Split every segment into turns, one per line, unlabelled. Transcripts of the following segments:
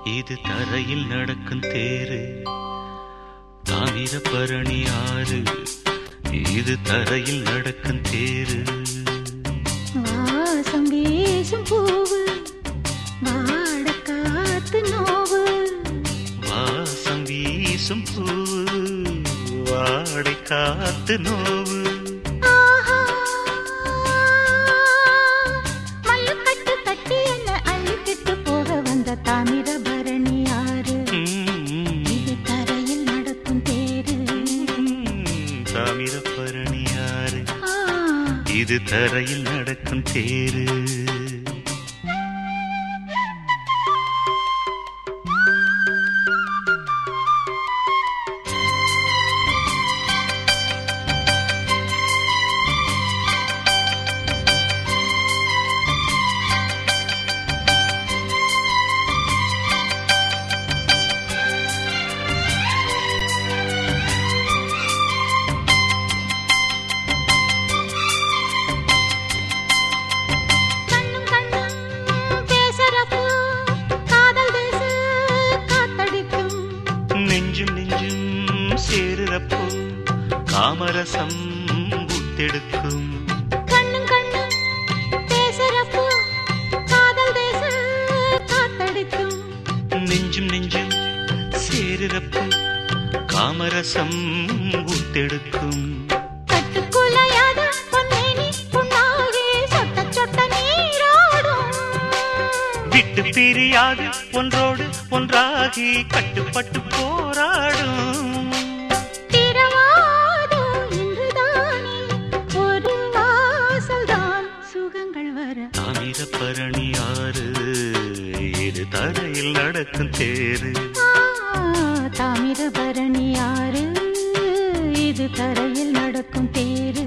இது தரையில் நடக்கும் தேரு தாமிரபரணி ஆறு இது தரையில் நடக்கும் தேரு
வாசம் வீசும் பூவு வாட காத்து நோவு
வாசம் வீசும் பூவு வாடை காத்து நோவு
ஆஹா மல்லுக்கட்டு கட்டி என்ன அள்ளிக்கிட்டு போக வந்த தாமிரபரணி ஆறு
ம்,
இது தரையில் நடக்கும் தேரு
தாமிரபரணி ஆறு
ஆ,
இது தரையில் நடக்கும் தேரு
கண்ணும் கண்ணும் பேசுறப்போ காதல் தேச காத்தடிக்கும்
நெஞ்சும் நெஞ்சும் சேருறப்போ காமரசம் உத்தெடுக்கும்
கண்ணும் கண்ணும் பேசுறப்போ காதல் தேச காத்தடிக்கும்
நெஞ்சும் நெஞ்சும் சேருறப்போ காமரசம் உத்தெடுக்கும்
கட்டுக்குலையாத பொன்னேனி புண்ணாகி சொட்ட சொட்ட நீராடும்
விட்டு பிரியாது ஒன்றோடு ஒன்றாகி கட்டுப்பட்டு போராடும்
திரவாதோ இன்றுதானே ஒரு வாசல்தான் சுகங்கள் வர
தாமிரபரணி ஆறு இது தரையில் நடக்கும் தேரு
ஆ, தாமிரபரணி ஆறு இது தரையில் நடக்கும் தேரு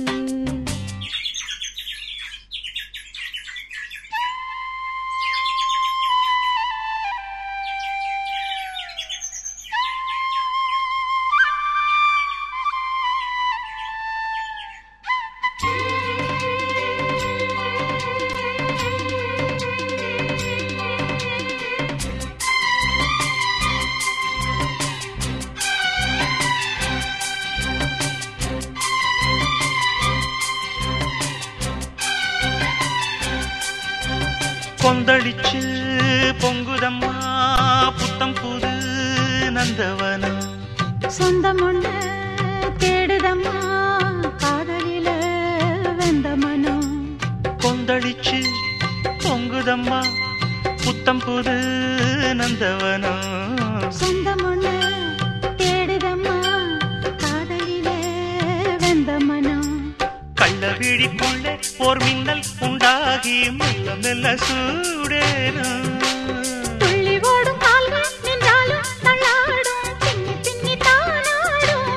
கொந்தளிச்சு பொங்குதம்மா புத்தம் புது நந்தவனம்
சொந்தம் ஒண்ணு தேடுதம்மா காதலில வெந்த மனம்
கொந்தளிச்சு பொங்குதம்மா புத்தம் புது நந்தவனம்
சொந்தம் ஒண்ணு தேடுதம்மா காதலில வெந்த மனம்
கள்ள விழிக்குள்ளே ஓர் மின்னல் உண்டாகி மெல்ல மெல்ல சூடேறும்
துள்ளி ஓடும் கால்கள் நின்றாலும் தள்ளாடும் பின்னி பின்னி தானாடும்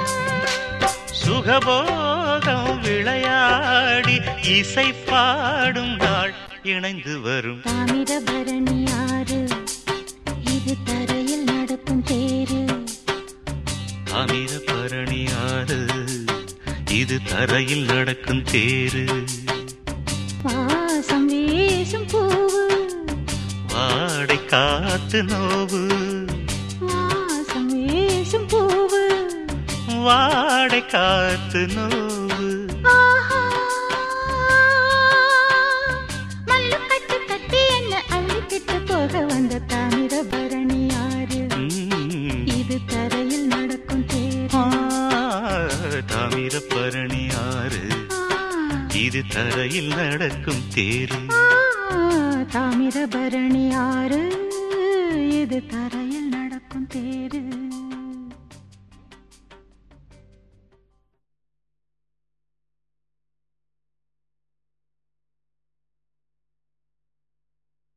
சுகபோகம் விளையாடி இசை பாடும் நாள் இணைந்து வரும்
தாமிரபரணி ஆறு இது தரையில் நடக்கும் தேரு
தாமிரபரணி ஆறு இது தரையில் நடக்கும் தேரு
வாசம் வீசும் பூவு
வாடை காத்து நோவு
வாசம் வீசும் பூவு
வாடை காத்து நோவு
ஆஹா மல்லுக்கட்டு கட்டி என்ன அள்ளிக்கிட்டு போக வந்த தாமிரபரணி ஆறு
ம்.
இது தரையில் நடக்கும் தேரு
ஆ, தாமிரபரணி ஆறு
ஆ,
இது தரையில் நடக்கும் தேரு
ஆ, தாமிரபரணி ஆறு இது தரையில் நடக்கும் தேரு